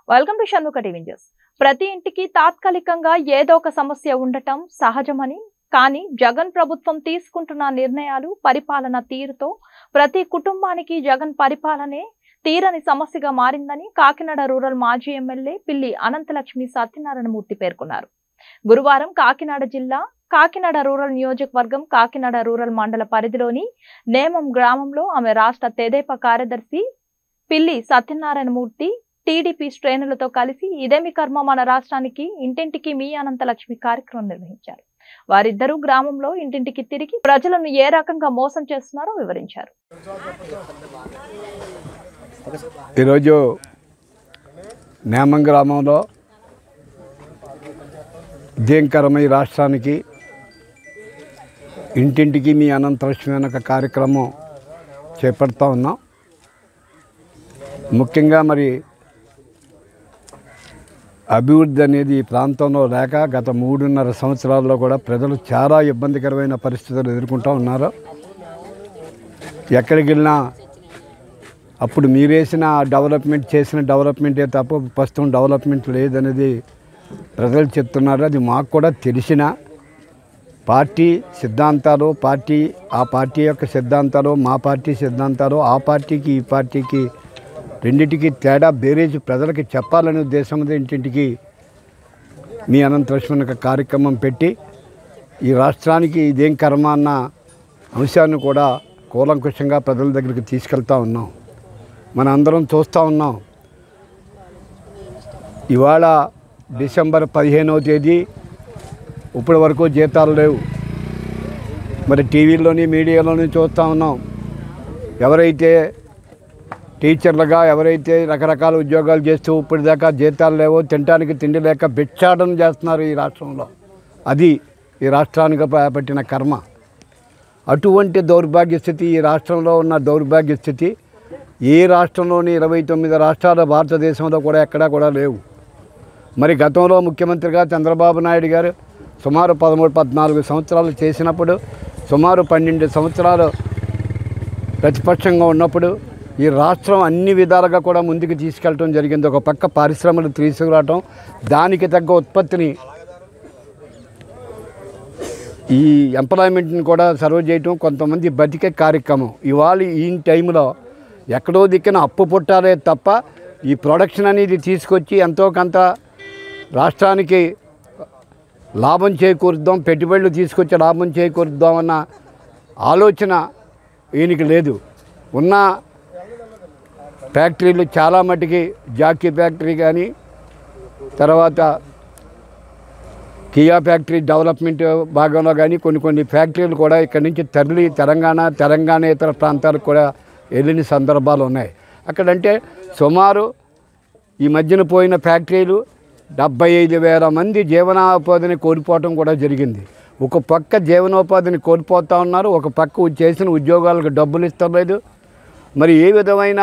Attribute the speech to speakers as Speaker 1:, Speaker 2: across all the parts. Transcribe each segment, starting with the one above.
Speaker 1: welcome to Shanmukha TV news ప్రతి ఇంటికి తాత్కాలికంగా ఏదో ఒక సమస్య ఉండటం సహజమని కానీ జగన్ ప్రభుత్వం తీసుకుంటున్న నిర్ణయాలు పరిపాలన తీరుతో ప్రతి కుటుంబానికి జగన్ పరిపాలనే తీరని సమస్యగా మారిందని కాకినాడ రూరల్ మాజీ ఎమ్మెల్యే పిల్లి అనంతలక్ష్మి సత్యనారాయణమూర్తి పేర్కొన్నారు గురువారం కాకినాడ జిల్లా కాకినాడ రూరల్ నియోజకవర్గం కాకినాడ రూరల్ మండల పరిధిలోని నేమం గ్రామంలో ఆమె రాష్ట్ర తెదేపా కార్యదర్శి పిల్లి సత్యనారాయణమూర్తి టీడీపీ శ్రేణులతో కలిసి ఇదేమి కర్మ మన రాష్ట్రానికి ఇంటింటికి మీ అనంత లక్ష్మి కార్యక్రమం నిర్వహించారు వారిద్దరూ గ్రామంలో ఇంటింటికి తిరిగి ప్రజలను ఏ రకంగా మోసం చేస్తున్నారో వివరించారు
Speaker 2: ఈరోజు నేమం గ్రామంలో ఉద్యంకరమై రాష్ట్రానికి ఇంటింటికి మీ అనంతలక్ష్మి అనే ఒక కార్యక్రమం చేపడతా ఉన్నాం ముఖ్యంగా మరి అభివృద్ధి అనేది ఈ ప్రాంతంలో లేక గత మూడున్నర సంవత్సరాల్లో కూడా ప్రజలు చాలా ఇబ్బందికరమైన పరిస్థితులు ఎదుర్కొంటూ ఉన్నారు ఎక్కడికి వెళ్ళినా అప్పుడు మీరేసిన డెవలప్మెంట్ చేసిన డెవలప్మెంటే తప్ప ప్రస్తుతం డెవలప్మెంట్ లేదనేది ప్రజలు చెప్తున్నారు అది మాకు కూడా తెలిసిన పార్టీ సిద్ధాంతాలు పార్టీ ఆ పార్టీ యొక్క సిద్ధాంతాలు మా పార్టీ సిద్ధాంతాలు ఆ పార్టీకి ఈ పార్టీకి రెండింటికి తేడా బేరేజ్ ప్రజలకి చెప్పాలనే ఉద్దేశంతో ఇంటింటికి మీ అనంతలక్ష్మణ్ ఒక కార్యక్రమం పెట్టి ఈ రాష్ట్రానికి ఇదేం కర్మ అన్న అంశాన్ని కూడా కూలంకుషంగా ప్రజల దగ్గరికి తీసుకెళ్తా ఉన్నాం మన అందరం చూస్తూ ఉన్నాం ఇవాళ డిసెంబర్ పదిహేనవ తేదీ ఇప్పటి వరకు జీతాలు లేవు మరి టీవీలోని మీడియాలోని చూస్తూ ఉన్నాం ఎవరైతే టీచర్లుగా ఎవరైతే రకరకాల ఉద్యోగాలు చేస్తూ ఇప్పటిదాకా జీతాలు లేవో తినడానికి తిండి లేక భిక్షాటన చేస్తున్నారు ఈ రాష్ట్రంలో అది ఈ రాష్ట్రానికి ప- పట్టిన కర్మ అటువంటి దౌర్భాగ్య స్థితి ఈ రాష్ట్రంలో ఉన్న దౌర్భాగ్య స్థితి ఏ రాష్ట్రంలోని ఇరవై తొమ్మిది రాష్ట్రాల భారతదేశంలో కూడా ఎక్కడా కూడా లేవు మరి గతంలో ముఖ్యమంత్రిగా చంద్రబాబు నాయుడు గారు సుమారు పదమూడు పద్నాలుగు సంవత్సరాలు చేసినప్పుడు సుమారు పన్నెండు సంవత్సరాలు ప్రతిపక్షంగా ఉన్నప్పుడు ఈ రాష్ట్రం అన్ని విధాలుగా కూడా ముందుకు తీసుకెళ్ళటం జరిగింది ఒక పక్క పరిశ్రమలు తీసుకురావటం దానికి తగ్గ ఉత్పత్తిని ఈ ఎంప్లాయ్మెంట్ని కూడా సర్వ్ చేయటం కొంతమంది బతికే కార్యక్రమం ఇవాళ ఈ టైంలో ఎక్కడో దిక్కున అప్పు పుట్టాలే తప్ప ఈ ప్రొడక్షన్ అనేది తీసుకొచ్చి ఎంతో కొంత రాష్ట్రానికి లాభం చేకూరుద్దాం పెట్టుబడులు తీసుకొచ్చి లాభం చేకూరుద్దాం అన్న ఆలోచన ఈయనకి లేదు ఉన్న ఫ్యాక్టరీలు చాలా మటుకి జాకీ ఫ్యాక్టరీ కానీ తర్వాత కియా ఫ్యాక్టరీ డెవలప్మెంట్ భాగంలో కానీ కొన్ని కొన్ని ఫ్యాక్టరీలు కూడా ఇక్కడి నుంచి తరలి తెలంగాణ తెలంగాణ ఇతర ప్రాంతాలకు కూడా వెళ్ళిన సందర్భాలు ఉన్నాయి అక్కడంటే సుమారు ఈ మధ్యన పోయిన ఫ్యాక్టరీలు డెబ్బై ఐదు వేల మంది జీవనోపాధిని కోల్పోవటం కూడా జరిగింది ఒక పక్క జీవనోపాధిని కోల్పోతూ ఉన్నారు ఒక పక్క చేసిన ఉద్యోగాలకు డబ్బులు ఇస్తలేదు మరి ఏ విధమైన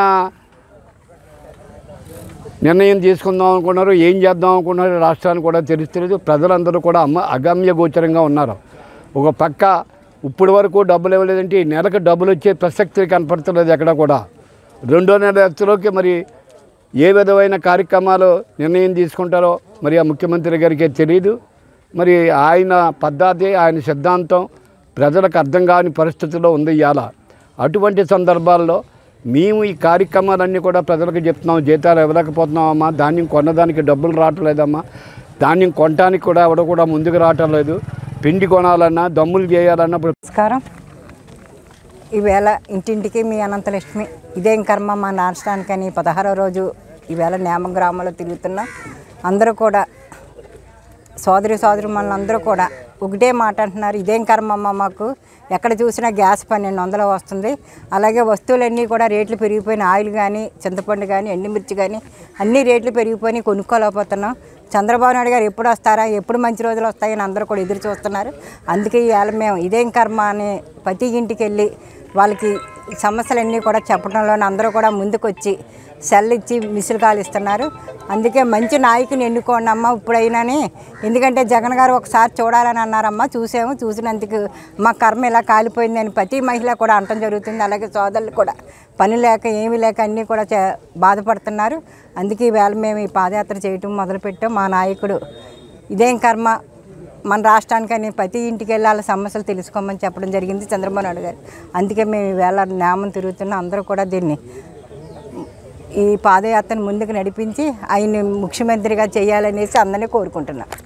Speaker 2: నిర్ణయం తీసుకుందాం అనుకున్నారు ఏం చేద్దాం అనుకున్నారు రాష్ట్రానికి కూడా తెలుస్తలేదు ప్రజలందరూ కూడా అమ్మ అగమ్య గోచరంగా ఉన్నారు ఒక పక్క ఇప్పుడు వరకు డబ్బులు ఇవ్వలేదంటే ఈ నెలకు డబ్బులు వచ్చే ప్రసక్తి కనపడతలేదు ఎక్కడ కూడా రెండో నెల ఎత్తులోకి మరి ఏ విధమైన కార్యక్రమాలు నిర్ణయం తీసుకుంటారో మరి ఆ ముఖ్యమంత్రి గారికి తెలియదు మరి ఆయన పద్ధతి ఆయన సిద్ధాంతం ప్రజలకు అర్థం కాని పరిస్థితిలో ఉంది ఇవాళ అటువంటి సందర్భాల్లో మేము ఈ కార్యక్రమాలన్నీ కూడా ప్రజలకు చెప్తున్నాం జీతాలు ఇవ్వలేకపోతున్నామమ్మా ధాన్యం కొనడానికి డబ్బులు రావట్లేదమ్మా ధాన్యం కొనడానికి కూడా ఎవడ కూడా ముందుకు రావటం లేదు పిండి కొనాలన్నా దమ్ములు చేయాలన్నప్పుడు
Speaker 3: నమస్కారం ఈవేళ ఇంటింటికి మీ అనంతలక్ష్మి ఇదేం కర్మ మా రాష్ట్రానికని పదహారో రోజు ఈవేళ నేమ గ్రామంలో తిరుగుతున్నాం అందరూ కూడా సోదరి సోదరి అందరూ కూడా ఒకటే మాట అంటున్నారు ఇదేం కర్మమ్మ మాకు ఎక్కడ చూసినా గ్యాస్ పన్నెండు వందలు వస్తుంది అలాగే వస్తువులన్నీ కూడా రేట్లు పెరిగిపోయిన ఆయిల్ కానీ చింతపండు కానీ ఎండుమిర్చి కానీ అన్ని రేట్లు పెరిగిపోయి కొనుక్కోలేకపోతున్నాం చంద్రబాబు నాయుడు గారు ఎప్పుడు వస్తారా ఎప్పుడు మంచి రోజులు వస్తాయని అందరూ కూడా ఎదురు చూస్తున్నారు అందుకే ఇవాళ మేము ఇదేం కర్మ అని ప్రతి ఇంటికి వెళ్ళి వాళ్ళకి సమస్యలన్నీ కూడా చెప్పడంలో అందరూ కూడా ముందుకొచ్చి సెల్ ఇచ్చి మిసులు కాలు ఇస్తున్నారు అందుకే మంచి నాయకుని ఎన్నుకోండి అమ్మ ఇప్పుడైనాని ఎందుకంటే జగన్ గారు ఒకసారి చూడాలని అన్నారమ్మా చూసాము చూసినందుకు మా కర్మ ఇలా కాలిపోయిందని ప్రతి మహిళ కూడా అంటం జరుగుతుంది అలాగే సోదరులు కూడా పని లేక ఏమీ లేక అన్నీ కూడా చే- బాధపడుతున్నారు అందుకే ఈవేళ మేము ఈ పాదయాత్ర చేయటం మొదలుపెట్టాం మా నాయకుడు ఇదేం కర్మ మన రాష్ట్రానికని ప్రతి ఇంటికి వెళ్ళాలి సమస్యలు తెలుసుకోమని చెప్పడం జరిగింది చంద్రబాబు నాయుడు గారు అందుకే మేము ఈవేళ నామం తిరుగుతున్నాం అందరూ కూడా దీన్ని ఈ పాదయాత్రను ముందుకు నడిపించి ఆయన్ని ముఖ్యమంత్రిగా చేయాలనేసి అందరినీ కోరుకుంటున్నాం